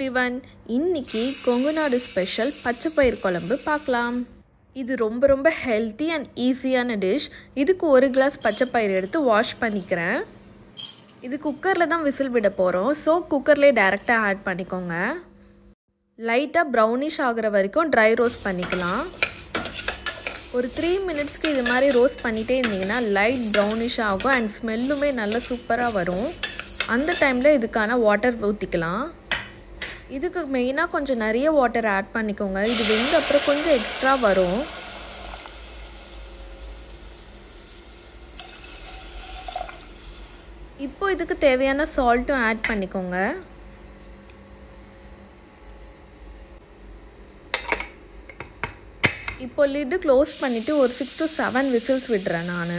everyone இன்னைக்கு Kongunadu special பச்சைப்பயிர் குழம்பு பார்க்கலாம் இது ரொம்ப ரொம்ப ஹெல்த்தி அண்ட் ஈஸியான டிஷ் இதுக்கு ஒரு கிளாஸ் பச்சைப்பயிர் எடுத்து வாஷ் பண்ணிக்கிறேன் இது குக்கரில் தான் விசில் விட போகிறோம் ஸோ குக்கர்லேயே டேரெக்டாக ஆட் பண்ணிக்கோங்க லைட்டாக ப்ரௌனிஷ் ஆகிற வரைக்கும் ட்ரை ரோஸ்ட் பண்ணிக்கலாம் ஒரு த்ரீ மினிட்ஸ்க்கு இது மாதிரி ரோஸ்ட் பண்ணிகிட்டே இருந்தீங்கன்னா லைட் ப்ரௌனிஷ் ஆகும் அண்ட் ஸ்மெல்லுமே நல்லா சூப்பராக வரும் அந்த டைமில் இதுக்கான வாட்டர் ஊற்றிக்கலாம் இதுக்கு மெயினாக கொஞ்சம் நிறைய வாட்டர் ஆட் பண்ணிக்கோங்க இது வெந்த அப்புறம் கொஞ்சம் எக்ஸ்ட்ரா வரும் இப்போ இதுக்கு தேவையான சால்ட்டும் ஆட் பண்ணிக்கோங்க இப்போ லிட்டு க்ளோஸ் பண்ணிவிட்டு ஒரு சிக்ஸ் டு செவன் விசில்ஸ் விடுறேன் நான்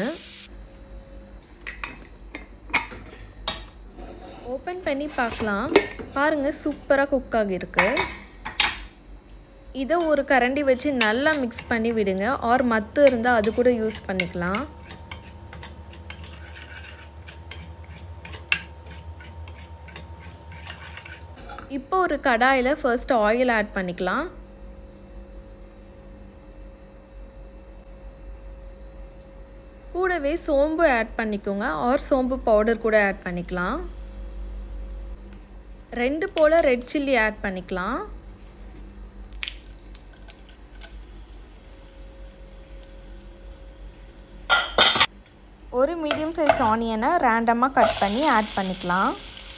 ஓப்பன் பண்ணி பார்க்கலாம் பாருங்கள் சூப்பராக குக் ஆகியிருக்கு இதை ஒரு கரண்டி வச்சு நல்லா மிக்ஸ் பண்ணி விடுங்க ஆர் மத்து இருந்தால் அது கூட யூஸ் பண்ணிக்கலாம் இப்போ ஒரு கடாயில் ஃபர்ஸ்ட் ஆயில் ஆட் பண்ணிக்கலாம் கூடவே சோம்பு ஆட் பண்ணிக்கோங்க ஆர் சோம்பு பவுடர் கூட ஆட் பண்ணிக்கலாம் ரெண்டு போல் ரெட் சில்லி ஆட் பண்ணிக்கலாம் ஒரு மீடியம் சைஸ் ஆனியனை ரேண்டமாக கட் பண்ணி ஆட் பண்ணிக்கலாம்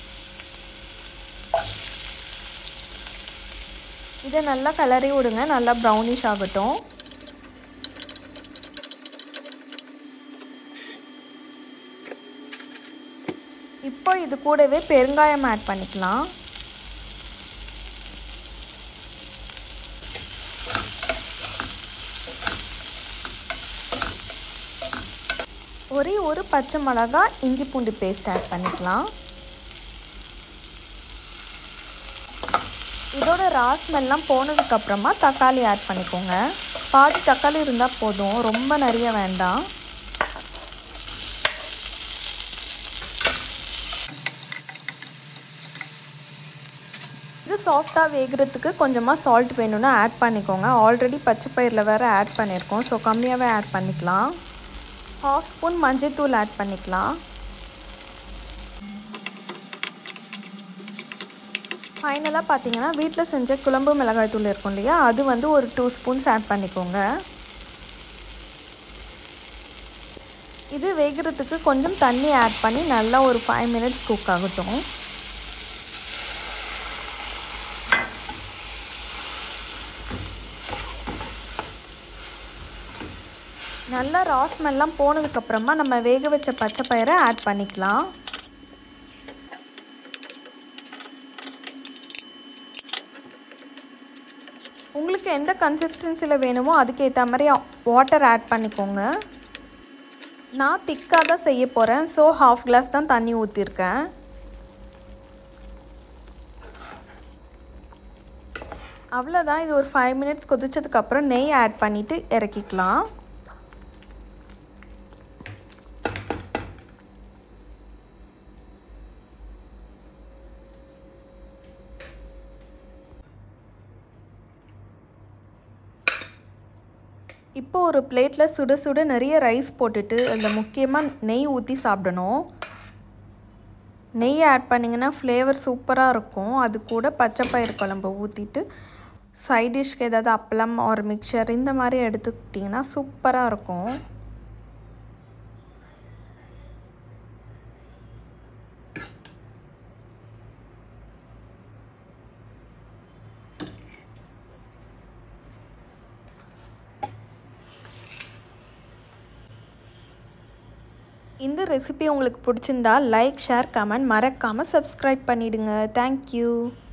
இதை நல்லா கலரி விடுங்க நல்லா ப்ரௌனிஷ் ஆகட்டும் இப்போ இது கூடவே பெருங்காயம் ஆட் பண்ணிக்கலாம் ஒரே ஒரு பச்சை மிளகா இஞ்சி பூண்டு பேஸ்ட் ஆட் பண்ணிக்கலாம் இதோட ராஸ்மெல்லாம் போனதுக்கப்புறமா தக்காளி ஆட் பண்ணிக்கோங்க பாதி தக்காளி இருந்தால் போதும் ரொம்ப நிறைய வேண்டாம் இது சாஃப்டாக வேகிறதுக்கு கொஞ்சமாக சால்ட் வேணும்னா ஆட் பண்ணிக்கோங்க ஆல்ரெடி பச்சை பயிரில் வேறு ஆட் பண்ணியிருக்கோம் ஸோ கம்மியாகவே ஆட் பண்ணிக்கலாம் ஹாஃப் ஸ்பூன் மஞ்சள்தூள் ஆட் பண்ணிக்கலாம் ஃபைனலாக பார்த்தீங்கன்னா வீட்டில் செஞ்ச குழம்பு மிளகாய் தூள் இருக்கும் இல்லையா அது வந்து ஒரு டூ ஸ்பூன்ஸ் ஆட் பண்ணிக்கோங்க இது வேகிறதுக்கு கொஞ்சம் தண்ணி ஆட் பண்ணி நல்லா ஒரு ஃபைவ் மினிட்ஸ் குக் ஆகட்டும் நல்லா ராஸ்மெல்லாம் போனதுக்கப்புறமா நம்ம வேக வச்ச பச்சை பயிரை ஆட் பண்ணிக்கலாம் உங்களுக்கு எந்த கன்சிஸ்டன்சியில் வேணுமோ அதுக்கேற்ற மாதிரி வாட்டர் ஆட் பண்ணிக்கோங்க நான் திக்காக தான் செய்ய போகிறேன் ஸோ ஹாஃப் கிளாஸ் தான் தண்ணி ஊற்றிருக்கேன் அவ்வளோதான் இது ஒரு ஃபைவ் மினிட்ஸ் கொதிச்சதுக்கப்புறம் நெய் ஆட் பண்ணிவிட்டு இறக்கிக்கலாம் இப்போ ஒரு பிளேட்டில் சுட சுட நிறைய ரைஸ் போட்டுட்டு அதில் முக்கியமாக நெய் ஊற்றி சாப்பிடணும் நெய் ஆட் பண்ணிங்கன்னா ஃப்ளேவர் சூப்பராக இருக்கும் அது கூட பச்சை பயிர் குழம்பு ஊற்றிட்டு சைட் டிஷ்க்கு ஏதாவது அப்பளம் ஒரு மிக்சர் இந்த மாதிரி எடுத்துக்கிட்டிங்கன்னா சூப்பராக இருக்கும் இந்த ரெசிபி உங்களுக்கு பிடிச்சிருந்தா லைக் ஷேர் கமெண்ட் மறக்காமல் சப்ஸ்கிரைப் பண்ணிவிடுங்க தேங்க்யூ